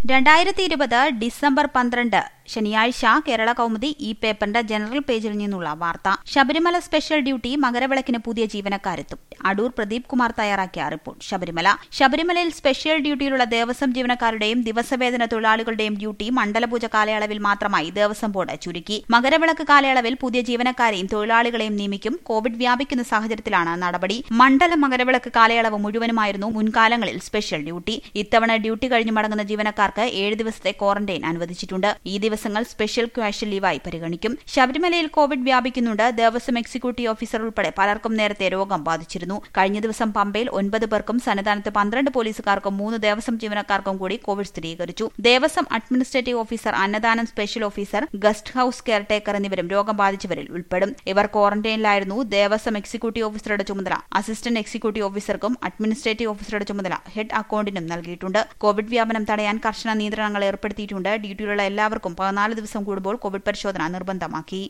രണ്ടായിരത്തി ഇരുപത് ഡിസംബർ പന്ത്രണ്ട് ശനിയാഴ്ച കേരള കൗമുദി ഈ പേപ്പറിന്റെ ജനറൽ പേജിൽ നിന്നുള്ള വാർത്ത ശബരിമല സ്പെഷ്യൽ ഡ്യൂട്ടി മകരവിളക്കിന് പുതിയ ജീവനക്കാരെത്തും അടൂർ പ്രദീപ് കുമാർ തയ്യാറാക്കിയ റിപ്പോർട്ട് ശബരിമല ശബരിമലയിൽ സ്പെഷ്യൽ ഡ്യൂട്ടിയിലുള്ള ദേവസ്വം ജീവനക്കാരുടെയും ദിവസവേതന തൊഴിലാളികളുടെയും ഡ്യൂട്ടി മണ്ഡലപൂജ കാലയളവിൽ മാത്രമായി ദേവസ്വം ബോർഡ് ചുരുക്കി മകരവിളക്ക് കാലയളവിൽ പുതിയ ജീവനക്കാരെയും തൊഴിലാളികളെയും നിയമിക്കും കോവിഡ് വ്യാപിക്കുന്ന സാഹചര്യത്തിലാണ് നടപടി മണ്ഡല മകരവിളക്ക് കാലയളവ് മുഴുവനുമായിരുന്നു മുൻകാലങ്ങളിൽ സ്പെഷ്യൽ ഡ്യൂട്ടി ഇത്തവണ ഡ്യൂട്ടി കഴിഞ്ഞു മടങ്ങുന്ന ജീവനക്കാർക്ക് ഏഴ് ദിവസത്തെ ക്വാറന്റൈൻ അനുവദിച്ചിട്ടുണ്ട് ഈ ദിവസങ്ങൾ സ്പെഷ്യൽ ക്വാഷൽ ലീവായി പരിഗണിക്കും ശബരിമലയിൽ കോവിഡ് വ്യാപിക്കുന്നുണ്ട് ദേവസ്വം എക്സിക്യൂട്ടീവ് ഓഫീസർ ഉൾപ്പെടെ പലർക്കും നേരത്തെ രോഗം ബാധിച്ചിരുന്നു കഴിഞ്ഞ ദിവസം പമ്പയിൽ ഒൻപത് പേർക്കും സന്നിധാനത്ത് പന്ത്രണ്ട് പോലീസുകാർക്കും മൂന്ന് ദേവസ്വം ജീവനക്കാർക്കും കൂടി കോവിഡ് സ്ഥിരീകരിച്ചു ദേവസ്വം അഡ്മിനിസ്ട്രേറ്റീവ് ഓഫീസർ അന്നദാനം special officer guest house caretaker എന്നിവരും രോഗം ബാധിച്ചവരിൽ ഉൾപ്പെടും ഇവർ ക്വാറന്റൈനിലായിരുന്നു ദേവസ്വം എക്സിക്യൂട്ടീവ് ഓഫീസറുടെ ചുമതല അസിസ്റ്റന്റ് എക്സിക്യൂട്ടീവ് ഓഫീസർക്കും അഡ്മിനിസ്ട്രേറ്റീവ് ഓഫീസറുടെ ചുമതല ഹെഡ് അക്കൌണ്ടിനും നൽകിയിട്ടുണ്ട് കോവിഡ് വ്യാപനം തടയാൻ കർശന നിയന്ത്രണങ്ങൾ ഏർപ്പെടുത്തിയിട്ടുണ്ട് ഡ്യൂട്ടിയിലുള്ള എല്ലാവർക്കും പതിനാല് ദിവസം കൂടുമ്പോൾ കോവിഡ് പരിശോധന നിർബന്ധമാക്കി